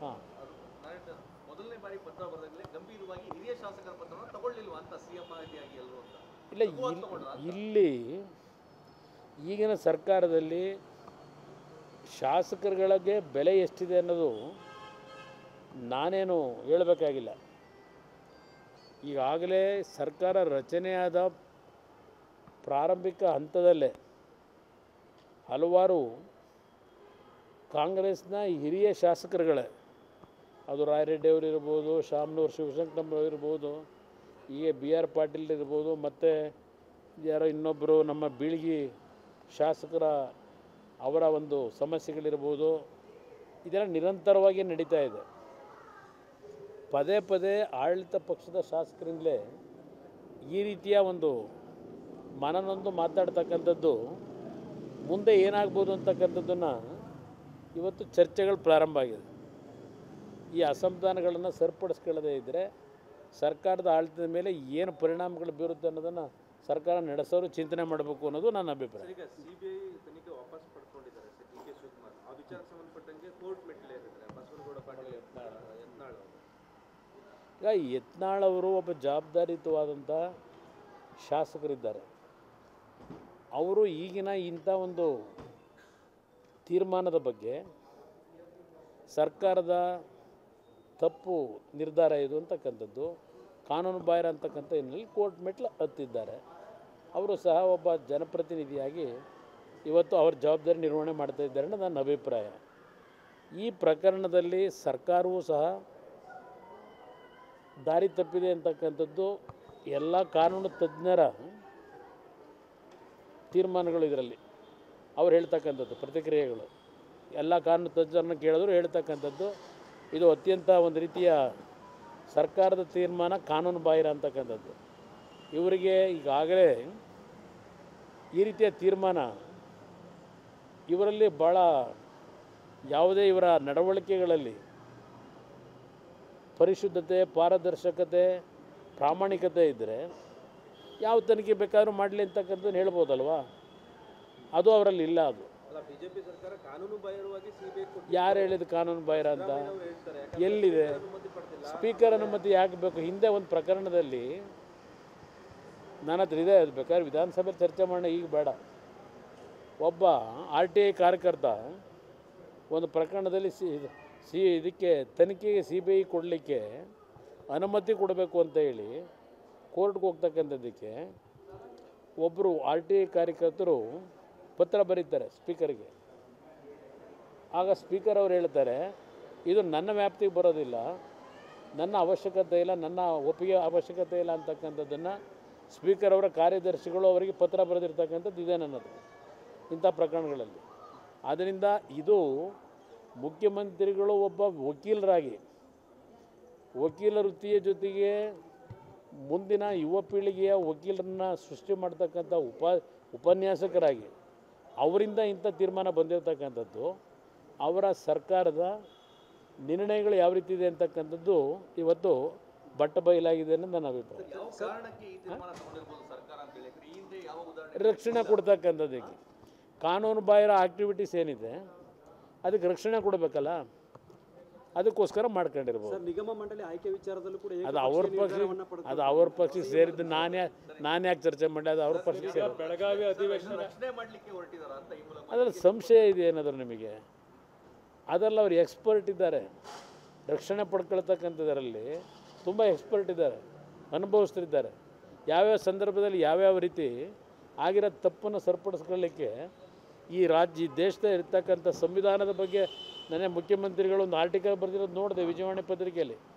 ಹಾಂ ಅದು ನಾರಾಯಣ ಮೊದಲನೇ ಬಾರಿ ಪತ್ರ ಬರೆದಾಗಲೇ ಗಂಭೀರವಾಗಿ ಹಿರಿಯ ಶಾಸಕರ ಪತ್ರವನ್ನು ತಗೊಳ್ಳಿಲ್ವಾ ಅಂತ ಸಿ ಎಂ ಆದಿಯಾಗಿ ಎಲ್ಲರೂ ಅಂತ ಇಲ್ಲ ಲಘುವಾಗಿ ಇಲ್- ತಗೊಂಡ್ರಾ? ಇಲ್ಲಿ ಈಗಿನ ಸರ್ಕಾರದಲ್ಲಿ ಶಾಸಕರುಗಳಿಗೆ ಬೆಲೆ ಎಷ್ಟಿದೆ ಅನ್ನೋದು ನಾನೇನು ಹೇಳಬೇಕಾಗಿಲ್ಲ ಈಗಾಗಲೇ ಸರ್ಕಾರ ರಚನೆಯಾದ ಪ್ರಾರಂಭಿಕ ಹಂತದಲ್ಲೇ ಹಲವಾರು ಕಾಂಗ್ರೆಸ್ನ ಹಿರಿಯ ಶಾಸಕರುಗಳೇ ಅದು ರಾಯರೆಡ್ಡಿ ಅವರು ಇರ್ಬೋದು ಶಾಮನೂರು ಶಿವಶಂಕರಮ್ಮ ಇರ್ಬೋದು ಹೀಗೆ ಬಿ ಆರ್ ಪಾಟೀಲ್ ಇರ್ಬೋದು ಮತ್ತು ಯಾರೋ ಇನ್ನೊಬ್ಬರು ನಮ್ಮ ಬೀಳ್ಗಿ ಶಾಸಕರ ಅವರ ಒಂದು ಸಮಸ್ಯೆಗಳಿರ್ಬೋದು ಇದೆಲ್ಲ ನಿರಂತರವಾಗಿ ನಡೀತಾ ಇದೆ ಪದೇ ಪದೇ ಆಡಳಿತ ಪಕ್ಷದ ಶಾಸಕರಿಂದಲೇ ಈ ರೀತಿಯ ಒಂದು ಮನನೊಂದು ಮಾತಾಡ್ತಕ್ಕಂಥದ್ದು ಮುಂದೆ ಏನಾಗ್ಬೋದು ಅಂತಕ್ಕಂಥದ್ದನ್ನು ಇವತ್ತು ಚರ್ಚೆಗಳು ಪ್ರಾರಂಭ ಆಗಿದೆ ಈ ಅಸಮಾಧಾನಗಳನ್ನು ಸರಿಪಡಿಸ್ಕೊಳ್ಳದೇ ಇದ್ದರೆ ಸರ್ಕಾರದ ಆಡಳಿತದ ಮೇಲೆ ಏನು ಪರಿಣಾಮಗಳು ಬೀರುತ್ತೆ ಅನ್ನೋದನ್ನು ಸರ್ಕಾರ ನಡೆಸೋರು ಚಿಂತನೆ ಮಾಡಬೇಕು ಅನ್ನೋದು ನನ್ನ ಅಭಿಪ್ರಾಯ ಈಗ ಸಿಬಿಐ ತನಿಖೆ ವಾಪಸ್ ಪಡ್ಕೊಂಡಿದ್ದಾರೆ ಸರ್ ಡಿ ಕೆ ಶಿವಕುಮಾರ್ ಆ ವಿಚಾರಕ್ಕೆ ಸಂಬಂಧಪಟ್ಟಂಗೆ ಕೋರ್ಟ್ ಮೆಟ್ಟಿಲೇರಿದ್ದಾರೆ ಬಸವನಗೌಡ ಪಾಟೀಲ್ ಯತ್ನಾಳ್ ಯತ್ನಾಳ್ ಅವರು. ಈಗ ಯತ್ನಾಳ್ ಅವರು ಒಬ್ಬ ಜವಾಬ್ದಾರಿಯುತವಾದಂಥ ಶಾಸಕರಿದ್ದಾರೆ ಅವರು ಈಗಿನ ಇಂಥ ಒಂದು ತೀರ್ಮಾನದ ಬಗ್ಗೆ ಸರ್ಕಾರದ ತಪ್ಪು ನಿರ್ಧಾರ ಇದು ಅಂತಕ್ಕಂಥದ್ದು ಕಾನೂನು ಬಾಹಿರ ಅಂತಕ್ಕಂಥ ಹಿನ್ನೆಲೆಯಲ್ಲಿ ಕೋರ್ಟ್ ಮೆಟ್ಲು ಹತ್ತಿದ್ದಾರೆ ಅವರು ಸಹ ಒಬ್ಬ ಜನಪ್ರತಿನಿಧಿಯಾಗಿ ಇವತ್ತು ಅವ್ರ ಜವಾಬ್ದಾರಿ ನಿರ್ವಹಣೆ ಮಾಡ್ತಾ ಇದ್ದಾರೆ ಅನ್ನೋದು ನನ್ನ ಅಭಿಪ್ರಾಯ ಈ ಪ್ರಕರಣದಲ್ಲಿ ಸರ್ಕಾರವೂ ಸಹ ದಾರಿ ತಪ್ಪಿದೆ ಅಂತಕ್ಕಂಥದ್ದು ಎಲ್ಲ ಕಾನೂನು ತಜ್ಞರ ತೀರ್ಮಾನಗಳು ಇದರಲ್ಲಿ ಅವ್ರು ಹೇಳ್ತಕ್ಕಂಥದ್ದು ಪ್ರತಿಕ್ರಿಯೆಗಳು ಎಲ್ಲ ಕಾನೂನು ತಜ್ಞರನ್ನ ಕೇಳಿದ್ರು ಹೇಳ್ತಕ್ಕಂಥದ್ದು ಇದು ಅತ್ಯಂತ ಒಂದು ರೀತಿಯ ಸರ್ಕಾರದ ತೀರ್ಮಾನ ಕಾನೂನು ಬಾಹಿರ ಅಂತಕ್ಕಂಥದ್ದು ಇವರಿಗೆ ಈಗಾಗಲೇ ಈ ರೀತಿಯ ತೀರ್ಮಾನ ಇವರಲ್ಲಿ ಭಾಳ ಯಾವುದೇ ಇವರ ನಡವಳಿಕೆಗಳಲ್ಲಿ ಪರಿಶುದ್ಧತೆ ಪಾರದರ್ಶಕತೆ ಪ್ರಾಮಾಣಿಕತೆ ಇದ್ದರೆ ಯಾವ ತನಿಖೆ ಬೇಕಾದ್ರೂ ಮಾಡಲಿ ಅಂತಕ್ಕಂಥದ್ದು ಹೇಳ್ಬೋದಲ್ವಾ ಅದು ಅವರಲ್ಲಿ ಇಲ್ಲ ಅದು ಅಲ್ಲ ಬಿಜೆಪಿ ಸರ್ಕಾರ ಕಾನೂನು ಬಾಹಿರವಾಗಿ ಸಿಬಿಐ ಯಾರು ಹೇಳಿದ ಕಾನೂನು ಬಾಹಿರ ಅಂತ ಹೇಳ್ತಾರೆ ಎಲ್ಲಿದೆ ಅನುಮತಿ ಪಡೆದಿಲ್ಲ ಸ್ಪೀಕರ್ ಅನುಮತಿ ಯಾಕೆ ಬೇಕು ಹಿಂದೆ ಒಂದು ಪ್ರಕರಣದಲ್ಲಿ ನನ್ನ ಹತ್ರ ಇದೆ ಅದು ಬೇಕಾದ್ರೆ ವಿಧಾನಸಭೆ ಚರ್ಚೆ ಮಾಡೋಣ ಈಗ ಬೇಡ ಒಬ್ಬ ಆರ್ ಟಿ ಐ ಕಾರ್ಯಕರ್ತ ಒಂದು ಪ್ರಕರಣದಲ್ಲಿ ಸಿ ಸಿ ಇದಕ್ಕೆ ತನಿಖೆಗೆ ಸಿ ಬಿ ಐ ಕೊಡಲಿಕ್ಕೆ ಅನುಮತಿ ಕೊಡಬೇಕು ಅಂತ ಹೇಳಿ ಕೋರ್ಟ್ಗೆ ಹೋಗ್ತಕ್ಕಂಥದ್ದಕ್ಕೆ ಒಬ್ಬರು ಆರ್ ಟಿ ಐ ಕಾರ್ಯಕರ್ತರು ಪತ್ರ ಬರೀತಾರೆ ಸ್ಪೀಕರ್ಗೆ ಆಗ ಸ್ಪೀಕರ್ ಅವರು ಹೇಳ್ತಾರೆ ಇದು ನನ್ನ ವ್ಯಾಪ್ತಿಗೆ ಬರೋದಿಲ್ಲ ನನ್ನ ಅವಶ್ಯಕತೆ ಇಲ್ಲ ನನ್ನ ಒಪ್ಪಿಗೆ ಅವಶ್ಯಕತೆ ಇಲ್ಲ ಅಂತಕ್ಕಂಥದ್ದನ್ನು ಸ್ಪೀಕರ್ ಅವರ ಕಾರ್ಯದರ್ಶಿಗಳು ಅವರಿಗೆ ಪತ್ರ ಬರೆದಿರ್ತಕ್ಕಂಥದ್ದು ಇದೆ ನನ್ನದು ಇಂಥ ಪ್ರಕರಣಗಳಲ್ಲಿ ಆದ್ದರಿಂದ ಇದು ಮುಖ್ಯಮಂತ್ರಿಗಳು ಒಬ್ಬ ವಕೀಲರಾಗಿ ವಕೀಲ ವೃತ್ತಿಯ ಜೊತೆಗೆ ಮುಂದಿನ ಯುವ ಪೀಳಿಗೆಯ ವಕೀಲರನ್ನ ಸೃಷ್ಟಿ ಮಾಡ್ತಕ್ಕಂಥ ಉಪ ಉಪನ್ಯಾಸಕರಾಗಿ ಅವರಿಂದ ಇಂಥ ತೀರ್ಮಾನ ಬಂದಿರತಕ್ಕಂಥದ್ದು ಅವರ ಸರ್ಕಾರದ ನಿರ್ಣಯಗಳು ಯಾವ ರೀತಿ ಇದೆ ಅಂತಕ್ಕಂಥದ್ದು ಇವತ್ತು ಬಟ್ಟ ಬಯಲಾಗಿದೆ ಅನ್ನೋದು ನನ್ನ ಅಭಿಪ್ರಾಯ ಯಾವ ಕಾರಣಕ್ಕೆ ಈ ತೀರ್ಮಾನ ತಗೊಂಡಿರ್ಬೋದು ಸರ್ಕಾರ ಅಂತ ಹೇಳಿ ಈ ಹಿಂದೆ ಯಾವ ಉದಾಹರಣೆ ರಕ್ಷಣೆ ಕೊಡ್ತಕ್ಕಂಥದ್ದಕ್ಕೆ ಕಾನೂನು ಬಾಹಿರ ಆಕ್ಟಿವಿಟೀಸ್ ಏನಿದೆ ಅದಕ್ಕೆ ರಕ್ಷಣೆ ಕೊಡಬೇಕಲ್ಲ ಅದಕ್ಕೋಸ್ಕರ ಮಾಡ್ಕೊಂಡಿರ್ಬೋದು ಸರ್ ನಿಗಮ ಮಂಡಳಿ ಆಯ್ಕೆ ವಿಚಾರದಲ್ಲೂ ಕೂಡ ಅದು ಅವ್ರ ಪಕ್ಷ ಅದು ಅವ್ರ ಪಕ್ಷಕ್ಕೆ ಸೇರಿದ್ದು ನಾನು ಯಾ ನಾನು ಯಾಕೆ ಚರ್ಚೆ ಮಾಡಿ ಅದು ಅವ್ರ ಪಕ್ಷಕ್ಕೆ ಸೇರಿ ಬೆಳಗಾವಿ ಅಧಿವೇಶನ ರಕ್ಷಣೆ ಮಾಡ್ಲಿಕ್ಕೆ ಹೊರಟಿದಾರ ಅಂತ ಈ ಮೂಲಕ ಅದರಲ್ಲಿ ಸಂಶಯ ಇದೆ ಏನಾದರೂ ನಿಮಗೆ ಅದರಲ್ಲಿ ಅವ್ರು ಎಕ್ಸ್ಪರ್ಟ್ ಇದ್ದಾರೆ ರಕ್ಷಣೆ ಪಡ್ಕೊಳ್ತಕ್ಕಂಥದ್ರಲ್ಲಿ ತುಂಬ ಎಕ್ಸ್ಪರ್ಟ್ ಇದ್ದಾರೆ ಅನುಭವಿಸ್ತಿದ್ದಾರೆ ಯಾವ್ಯಾವ ಸಂದರ್ಭದಲ್ಲಿ ಯಾವ್ಯಾವ ರೀತಿ ಆಗಿರೋ ತಪ್ಪನ್ನು ಸರಿಪಡಿಸ್ಕೊಳ್ಳಿಕ್ಕೆ ಈ ರಾಜ್ಯ ಈ ದೇಶದ ಇರ್ತಕ್ಕಂಥ ಸಂವಿಧಾನದ ಬಗ್ಗೆ ನನಗೆ ಮುಖ್ಯಮಂತ್ರಿಗಳು ಒಂದು ಆರ್ಟಿಕಲ್ ಬರೆದಿರೋದು ನೋಡಿದೆ ವಿಜಯವಾಣಿ ಪತ್ರಿಕೆಯಲ್ಲಿ